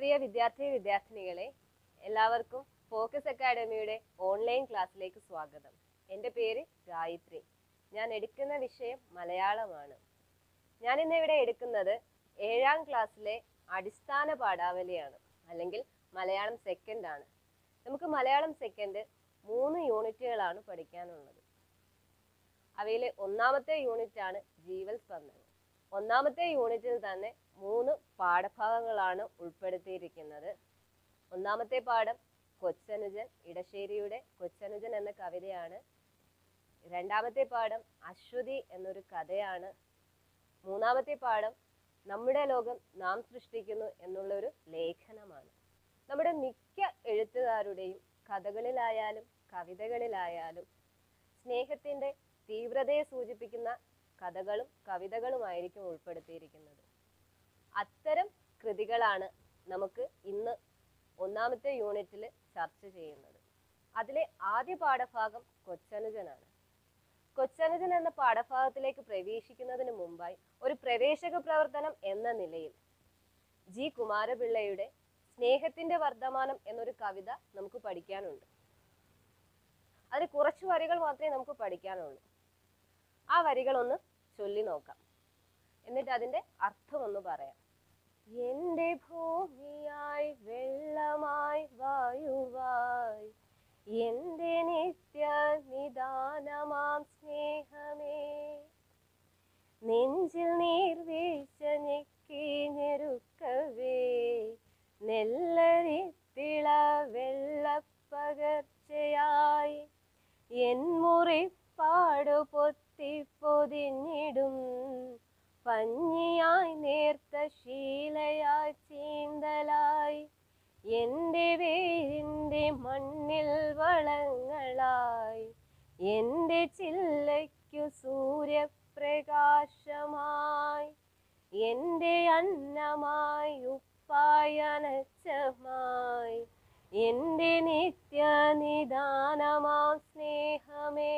പ്രിയ വിദ്യാർത്ഥി വിദ്യാർത്ഥിനികളെ എല്ലാവർക്കും focus അക്കാഡമിയുടെ online ക്ലാസ്സിലേക്ക് സ്വാഗതം എൻ്റെ പേര് ഗായത്രി ഞാൻ എടുക്കുന്ന വിഷയം മലയാളമാണ് ഞാൻ ഇന്ന് ഇവിടെ എടുക്കുന്നത് ഏഴാം ക്ലാസ്സിലെ അടിസ്ഥാന പാഠാവലിയാണ് അല്ലെങ്കിൽ മലയാളം സെക്കൻഡ് ആണ് നമുക്ക് മലയാളം സെക്കൻഡ് മൂന്ന് യൂണിറ്റുകളാണ് പഠിക്കാനുള്ളത് അവയിലെ ഒന്നാമത്തെ യൂണിറ്റ് ആണ് ജീവൽ സ്പന്ദനം ഒന്നാമത്തെ യൂണിറ്റിൽ തന്നെ മൂന്ന് പാഠഭാഗങ്ങളാണ് ഉൾപ്പെടുത്തിയിരിക്കുന്നത് ഒന്നാമത്തെ പാഠം കൊച്ചനുജൻ ഇടശ്ശേരിയുടെ കൊച്ചനുജൻ എന്ന കവിതയാണ് രണ്ടാമത്തെ പാഠം അശ്വതി എന്നൊരു കഥയാണ് മൂന്നാമത്തെ പാഠം നമ്മുടെ ലോകം നാം സൃഷ്ടിക്കുന്നു എന്നുള്ളൊരു ലേഖനമാണ് നമ്മുടെ മിക്ക എഴുത്തുകാരുടെയും കഥകളിലായാലും കവിതകളിലായാലും സ്നേഹത്തിന്റെ തീവ്രതയെ സൂചിപ്പിക്കുന്ന കഥകളും കവിതകളുമായിരിക്കും ഉൾപ്പെടുത്തിയിരിക്കുന്നത് അത്തരം കൃതികളാണ് നമുക്ക് ഇന്ന് ഒന്നാമത്തെ യൂണിറ്റിൽ ചർച്ച ചെയ്യുന്നത് അതിലെ ആദ്യ പാഠഭാഗം കൊച്ചനുജനാണ് കൊച്ചനുജൻ എന്ന പാഠഭാഗത്തിലേക്ക് പ്രവേശിക്കുന്നതിന് മുമ്പായി ഒരു പ്രവേശക പ്രവർത്തനം എന്ന നിലയിൽ ജി കുമാരപിള്ളയുടെ സ്നേഹത്തിന്റെ വർദ്ധമാനം എന്നൊരു കവിത നമുക്ക് പഠിക്കാനുണ്ട് അതിൽ കുറച്ച് വരികൾ മാത്രമേ നമുക്ക് പഠിക്കാനുള്ളൂ ആ വരികൾ ഒന്ന് ചൊല്ലി നോക്കാം എന്നിട്ട് അതിന്റെ അർത്ഥം ഒന്ന് പറയാം എന്റെ ഭൂമിയായി വെള്ളമായി വായുവായി എന്റെ നിത്യ നിദാനമാം സ്നേഹമേ നെഞ്ചിൽ നീർവീഴ്ച ഞെക്കി ഞെരുക്കവേ നെല്ലരിത്തിള വെള്ളപ്പകർച്ചയായി എൻ മുറിപ്പാടു പൊത്തി പൊതിഞ്ഞിടും പഞ്ഞിയായി നേർത്ത ശീലയായി ചീന്തലായി എന്റെ വേരിന്റെ മണ്ണിൽ വളങ്ങളായി എന്റെ ചില്ലയ്ക്കു സൂര്യപ്രകാശമായി എന്റെ അന്നമായി ഉപ്പായി അനച്ചമായി എന്റെ നിത്യനിദാനമാ സ്നേഹമേ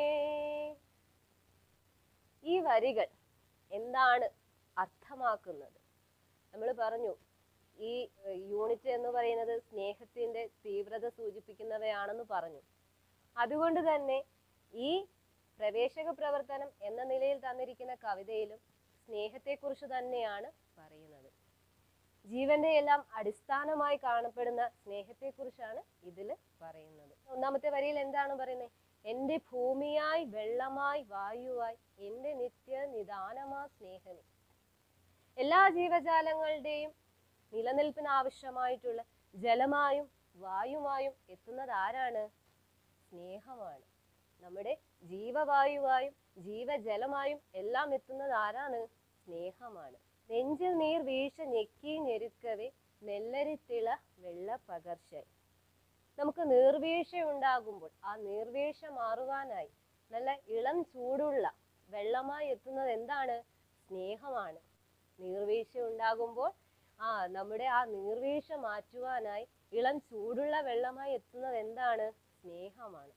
ഈ വരികൾ എന്താണ് അർത്ഥമാക്കുന്നത് നമ്മൾ പറഞ്ഞു ഈ ഏഹ്, യൂണിറ്റ് എന്ന് പറയുന്നത് സ്നേഹത്തിന്റെ തീവ്രത സൂചിപ്പിക്കുന്നവയാണെന്ന് പറഞ്ഞു അതുകൊണ്ട് തന്നെ ഈ പ്രവേശക പ്രവർത്തനം എന്ന നിലയിൽ തന്നിരിക്കുന്ന കവിതയിലും സ്നേഹത്തെക്കുറിച്ച് തന്നെയാണ് പറയുന്നത് ജീവന്റെ എല്ലാം അടിസ്ഥാനമായി കാണപ്പെടുന്ന സ്നേഹത്തെക്കുറിച്ചാണ് ഇതിൽ പറയുന്നത് ഒന്നാമത്തെ വരിയിൽ എന്താണ് പറയുന്നത് എന്റെ ഭൂമിയായി വെള്ളമായി വായുവായി എന്റെ നിത്യ നിദാനമാ സ്നേഹമേ എല്ലാ ജീവജാലങ്ങളുടെയും നിലനിൽപ്പിന് ആവശ്യമായിട്ടുള്ള ജലമായും വായുമായും എത്തുന്നത് ആരാണ് സ്നേഹമാണ് നമ്മുടെ ജീവവായുവായും ജീവജലമായും എല്ലാം എത്തുന്നത് ആരാണ് സ്നേഹമാണ് നെഞ്ചിൽ നീർ വീഴ്ച ഞെക്കി ഞെരുക്കവേ നെല്ലരിത്തിള വെള്ള പകർച്ചായി നമുക്ക് നീർവീഴ്ച ഉണ്ടാകുമ്പോൾ ആ നീർവീഴ്ച മാറുവാനായി നല്ല ഇളം ചൂടുള്ള വെള്ളമായി എത്തുന്നത് എന്താണ് സ്നേഹമാണ് നീർവീഴ്ച ഉണ്ടാകുമ്പോൾ ആ നമ്മുടെ ആ നീർവീഴ്ച മാറ്റുവാനായി ഇളം ചൂടുള്ള വെള്ളമായി എത്തുന്നത് എന്താണ് സ്നേഹമാണ്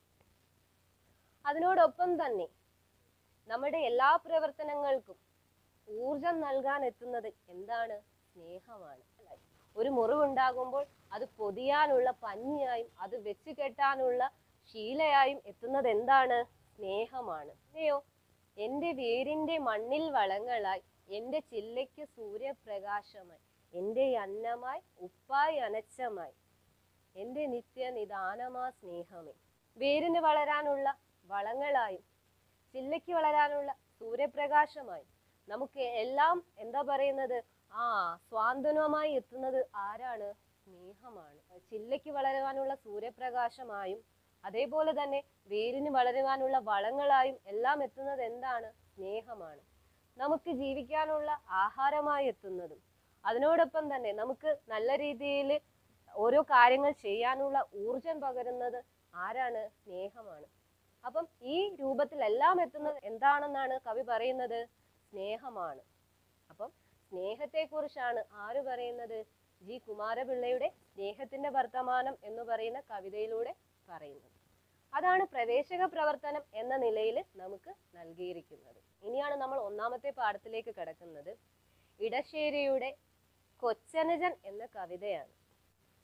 അതിനോടൊപ്പം തന്നെ നമ്മുടെ എല്ലാ പ്രവർത്തനങ്ങൾക്കും ഊർജം നൽകാൻ എത്തുന്നത് എന്താണ് സ്നേഹമാണ് ഒരു മുറിവുണ്ടാകുമ്പോൾ അത് പൊതിയാനുള്ള പഞ്ഞിയായും അത് വെച്ച് കെട്ടാനുള്ള ശീലയായും എത്തുന്നത് എന്താണ് സ്നേഹമാണ് അതെയോ എന്റെ വേരിന്റെ മണ്ണിൽ വളങ്ങളായി എന്റെ ചില്ലയ്ക്ക് സൂര്യപ്രകാശമായി എന്റെ അന്നമായി ഉപ്പായി അനച്ചമായി എന്റെ നിത്യ നിദാനമാ സ്നേഹമേ വേരിന് വളരാനുള്ള വളങ്ങളായും ചില്ലയ്ക്ക് വളരാനുള്ള സൂര്യപ്രകാശമായും നമുക്ക് എല്ലാം എന്താ പറയുന്നത് ആ സ്വാന്തനമായി എത്തുന്നത് ആരാണ് സ്നേഹമാണ് ചില്ലയ്ക്ക് വളരുവാനുള്ള സൂര്യപ്രകാശമായും അതേപോലെ തന്നെ വേരിന് വളരുവാനുള്ള വളങ്ങളായും എല്ലാം എത്തുന്നത് എന്താണ് സ്നേഹമാണ് നമുക്ക് ജീവിക്കാനുള്ള ആഹാരമായി എത്തുന്നതും അതിനോടൊപ്പം തന്നെ നമുക്ക് നല്ല രീതിയിൽ ഓരോ കാര്യങ്ങൾ ചെയ്യാനുള്ള ഊർജം പകരുന്നത് ആരാണ് സ്നേഹമാണ് അപ്പം ഈ രൂപത്തിൽ എല്ലാം എത്തുന്നത് എന്താണെന്നാണ് കവി പറയുന്നത് സ്നേഹമാണ് അപ്പം സ്നേഹത്തെക്കുറിച്ചാണ് ആര് പറയുന്നത് ജി കുമാരപിള്ളയുടെ സ്നേഹത്തിന്റെ വർത്തമാനം എന്ന് പറയുന്ന കവിതയിലൂടെ പറയുന്നത് അതാണ് പ്രവേശക പ്രവർത്തനം എന്ന നിലയിൽ നമുക്ക് നൽകിയിരിക്കുന്നത് ഇനിയാണ് നമ്മൾ ഒന്നാമത്തെ പാഠത്തിലേക്ക് കിടക്കുന്നത് ഇടശ്ശേരിയുടെ കൊച്ചനുജൻ എന്ന കവിതയാണ്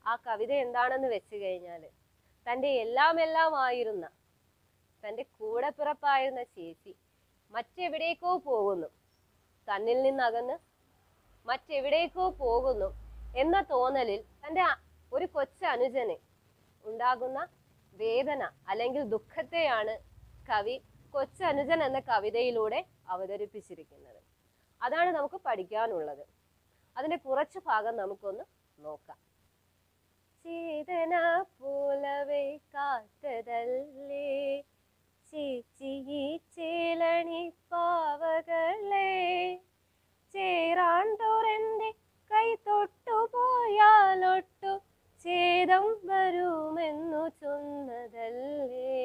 ആ കവിത എന്താണെന്ന് വെച്ച് കഴിഞ്ഞാല് തൻ്റെ എല്ലാം എല്ലാം ആയിരുന്ന തൻ്റെ കൂടെപ്പിറപ്പായിരുന്ന ചേച്ചി മറ്റെവിടേക്കോ പോകുന്നു തന്നിൽ നിന്നകന്ന് മറ്റെവിടേക്കോ പോകുന്നു എന്ന തോന്നലിൽ തൻ്റെ അ- ഒരു കൊച്ചനുജന് ഉണ്ടാകുന്ന വേദന അല്ലെങ്കിൽ ദുഃഖത്തെയാണ് കവി കൊച്ചനുജൻ എന്ന കവിതയിലൂടെ അവതരിപ്പിച്ചിരിക്കുന്നത് അതാണ് നമുക്ക് പഠിക്കാനുള്ളത് അതിന്റെ കുറച്ച് ഭാഗം നമുക്കൊന്ന് നോക്കാം ചേതന പോലവേ കാത്തതല്ലേ ചേച്ചി ഈ ചേലണി പാവകളെ ചേരാണ്ടോരെന്റെ കൈ തൊട്ടു പോയാലൊട്ടു ഛേദം വരുമെന്നു ചൊന്നതല്ലേ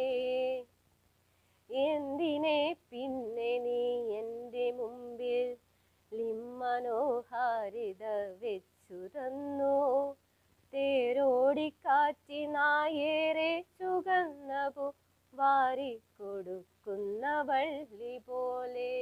എന്തിനെ പിന്നെ നീ എൻ്റെ മുമ്പിൽ ലിമ്മനോഹാരിത വെച്ചു തന്നു തേരോടിക്കാറ്റി നായേറെ ചുകന്നപു വാരി കൊടുക്കുന്ന വള്ളി പോലെ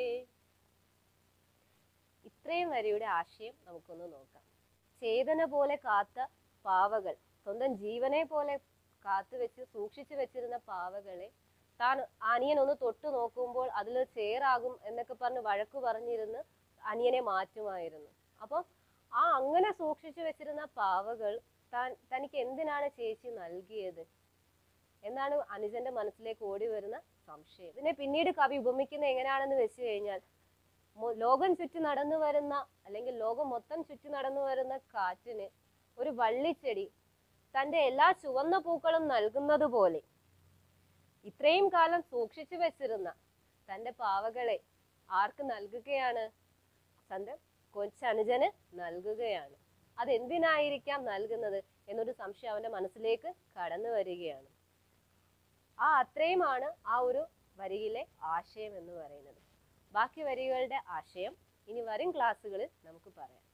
ഇത്രയും വരിയുടെ ആശയം നമുക്കൊന്ന് നോക്കാം ചേതന പോലെ കാത്ത പാവകൾ സ്വന്തം ജീവനെ പോലെ കാത്തു വെച്ച് സൂക്ഷിച്ചു വെച്ചിരുന്ന പാവകളെ താൻ അനിയൻ ഒന്ന് തൊട്ടു നോക്കുമ്പോൾ അതിൽ ചേറാകും എന്നൊക്കെ പറഞ്ഞ് വഴക്കു പറഞ്ഞിരുന്ന് അനിയനെ മാറ്റുമായിരുന്നു അപ്പം ആ അങ്ങനെ സൂക്ഷിച്ചു വെച്ചിരുന്ന പാവകൾ താൻ തനിക്ക് എന്തിനാണ് ചേച്ചി നൽകിയത് എന്നാണ് അനുജന്റെ മനസ്സിലേക്ക് ഓടി വരുന്ന സംശയം ഇതിനെ പിന്നീട് കവി ഉപമിക്കുന്ന എങ്ങനെയാണെന്ന് വെച്ച് കഴിഞ്ഞാൽ മൊ- ലോകം ചുറ്റി നടന്നു വരുന്ന അല്ലെങ്കിൽ ലോകം മൊത്തം ചുറ്റി നടന്നു വരുന്ന കാറ്റിന് ഒരു വള്ളിച്ചെടി തന്റെ എല്ലാ ചുവന്ന പൂക്കളും നൽകുന്നത് പോലെ ഇത്രയും കാലം സൂക്ഷിച്ചു വെച്ചിരുന്ന തന്റെ പാവകളെ ആർക്ക് നൽകുകയാണ് തന്റെ കൊച്ചനുജന് നൽകുകയാണ് അതെന്തിനായിരിക്കാം നൽകുന്നത് എന്നൊരു സംശയം അവന്റെ മനസ്സിലേക്ക് കടന്നു വരികയാണ് ആ അത്രയുമാണ് ആ ഒരു വരിയിലെ ആശയം എന്ന് പറയുന്നത് ബാക്കി വരികളുടെ ആശയം ഇനി വരും ക്ലാസ്സുകളിൽ നമുക്ക് പറയാം